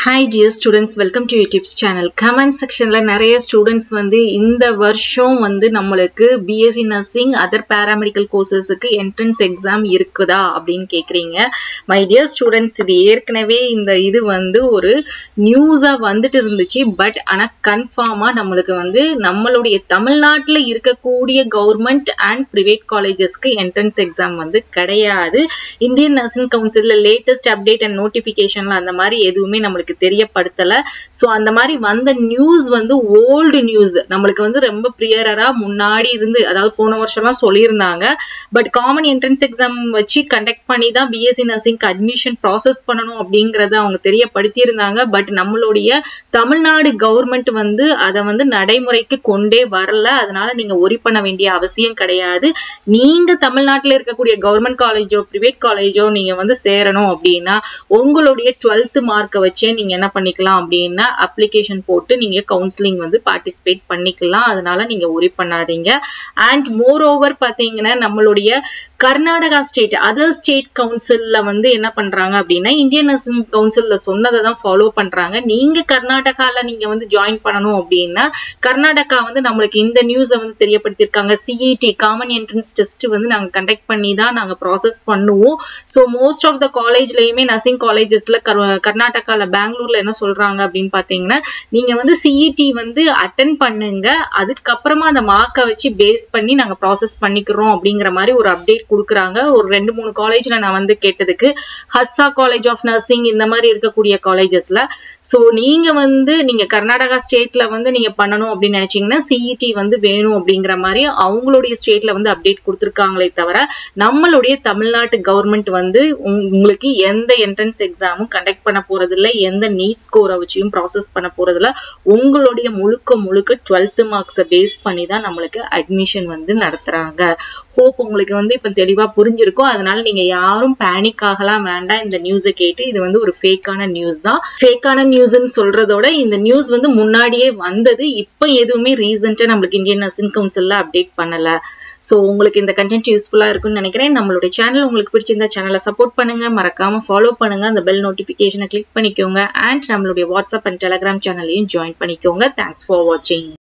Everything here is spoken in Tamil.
hi dear students welcome to YouTube's channel comment செக்ஷனில் நிறைய ஸ்டூடெண்ட்ஸ் வந்து இந்த வருஷம் வந்து நம்மளுக்கு பிஎஸ்சி நர்சிங் அதர் பேராமெடிக்கல் கோர்சஸுக்கு என்ட்ரன்ஸ் எக்ஸாம் இருக்குதா அப்படின்னு கேட்குறீங்க மை டியர் ஸ்டூடெண்ட்ஸ் இது ஏற்கனவே இந்த இது வந்து ஒரு நியூஸாக வந்துட்டு இருந்துச்சு பட் ஆனால் கன்ஃபார்மாக நம்மளுக்கு வந்து நம்மளுடைய தமிழ்நாட்டில் இருக்கக்கூடிய கவர்மெண்ட் அண்ட் ப்ரைவேட் காலேஜஸ்க்கு என்ட்ரன்ஸ் எக்ஸாம் வந்து கிடையாது இந்தியன் நர்சிங் கவுன்சிலில் லேட்டஸ்ட் அப்டேட் அண்ட் நோட்டிஃபிகேஷனில் அந்த மாதிரி எதுவுமே நம்மளுக்கு தெரியப்படுத்தல ஸோ அந்த மாதிரி வந்த நியூஸ் வந்து ஓல்டு நியூஸ் நம்மளுக்கு வந்து ரொம்ப ப்ரியரா முன்னாடி இருந்து அதாவது போன வருஷம்லாம் சொல்லியிருந்தாங்க பட் காமன் என்ட்ரன்ஸ் எக்ஸாம் வச்சு கண்டக்ட் பண்ணி தான் பிஎஸ்சி நர்சிங்க்கு அட்மிஷன் ப்ராசஸ் பண்ணணும் அப்படிங்கறத அவங்க தெரியப்படுத்தியிருந்தாங்க பட் நம்மளுடைய தமிழ்நாடு கவர்மெண்ட் வந்து அதை வந்து நடைமுறைக்கு கொண்டே வரல அதனால நீங்க ஒரி பண்ண வேண்டிய அவசியம் கிடையாது நீங்க தமிழ்நாட்டில் இருக்கக்கூடிய கவர்மெண்ட் காலேஜோ பிரைவேட் காலேஜோ நீங்க வந்து சேரணும் அப்படின்னா உங்களுடைய டுவெல்த் மார்க்கை வச்சே நீங்க என்ன பண்ணிக்கலாம் அப்படின்னா அப்ளிகேஷன் போட்டு நீங்க கவுன்சிலிங் வந்து பார்ட்டிசிபேட் பண்ணிக்கலாம் அதனால நீங்க ஒரி பண்ணாதீங்க அண்ட் மோர் ஓவர் பாத்தீங்கன்னா நம்மளுடைய கர்நாடகா ஸ்டேட் அதர் ஸ்டேட் கவுன்சில்ல வந்து என்ன பண்றாங்க அப்படின்னா இந்தியன் நர்சிங் கவுன்சில்ல சொன்னதை தான் ஃபாலோ பண்றாங்க நீங்க கர்நாடகால நீங்க வந்து ஜாயின் பண்ணணும் அப்படின்னா கர்நாடகா வந்து நம்மளுக்கு இந்த நியூஸை வந்து தெரியப்படுத்தியிருக்காங்க சிஇடி காமன் என்ட்ரன்ஸ் டெஸ்ட் வந்து நாங்க கண்டக்ட் பண்ணி தான் நாங்க ப்ராசஸ் பண்ணுவோம் ஸோ மோஸ்ட் ஆஃப் த காலேஜ்லயுமே நர்சிங் காலேஜஸ்ல கர்நாடகால பெங்களூர்ல என்ன சொல்றாங்க அப்படின்னு பாத்தீங்கன்னா நீங்க வந்து சிஇடி வந்து அட்டன் பண்ணுங்க அதுக்கப்புறமா அந்த மார்க்கை வச்சு பேஸ் பண்ணி நாங்க ப்ராசஸ் பண்ணிக்கிறோம் அப்படிங்கிற மாதிரி ஒரு அப்டேட் கொடுக்குறாங்க ஒரு ரெண்டு மூணு காலேஜ்ல நான் வந்து கேட்டதுக்கு ஹஸ்ஸா காலேஜ் ஆஃப் நர்சிங் இந்த மாதிரி இருக்கக்கூடிய காலேஜஸ்ல ஸோ நீங்க வந்து நீங்க கர்நாடகா ஸ்டேட்ல வந்து நீங்க பண்ணணும் அப்படின்னு நினைச்சீங்கன்னா சிஇடி வந்து வேணும் அப்படிங்கிற மாதிரி அவங்களுடைய ஸ்டேட்ல வந்து அப்டேட் கொடுத்துருக்காங்களே தவிர நம்மளுடைய தமிழ்நாட்டு கவர்மெண்ட் வந்து உங்களுக்கு எந்த என்ட்ரன்ஸ் எக்ஸாமும் கண்டக்ட் பண்ண போறது இல்லை எந்த நீட் ஸ்கோரை வச்சியும் ப்ராசஸ் பண்ண போறது இல்லை உங்களுடைய முழுக்க முழுக்க டுவெல்த் மார்க்ஸை பேஸ் பண்ணி தான் நம்மளுக்கு அட்மிஷன் வந்து நடத்துறாங்க ஹோப் உங்களுக்கு வந்து இப்ப தெளிவா புரிஞ்சிருக்கும் அதனால நீங்க யாரும் பேனிக் ஆகலாம் வேண்டாம் இந்த நியூஸை கேட்டு இது வந்து ஒரு ஃபேக்கான நியூஸ் தான் ஃபேக்கான நியூஸ்ன்னு சொல்றதோட இந்த நியூஸ் வந்து முன்னாடியே வந்தது இப்போ எதுவுமே ரீசெண்டா நம்மளுக்கு இந்தியன் நர்சிங் கவுன்சில்ல அப்டேட் பண்ணல ஸோ உங்களுக்கு இந்த கண்டென்ட் யூஸ்ஃபுல்லா இருக்கும்னு நினைக்கிறேன் நம்மளுடைய சேனல் உங்களுக்கு பிடிச்சிருந்தா சேனலை சப்போர்ட் பண்ணுங்க மறக்காம ஃபாலோ பண்ணுங்க அந்த பெல் நோட்டிபிகேஷனை கிளிக் பண்ணிக்கோங்க அண்ட் நம்மளுடைய வாட்ஸ்அப் அண்ட் டெலிகிராம் சேனலையும் ஜாயின் பண்ணிக்கோங்க தேங்க்ஸ் ஃபார் வாட்சிங்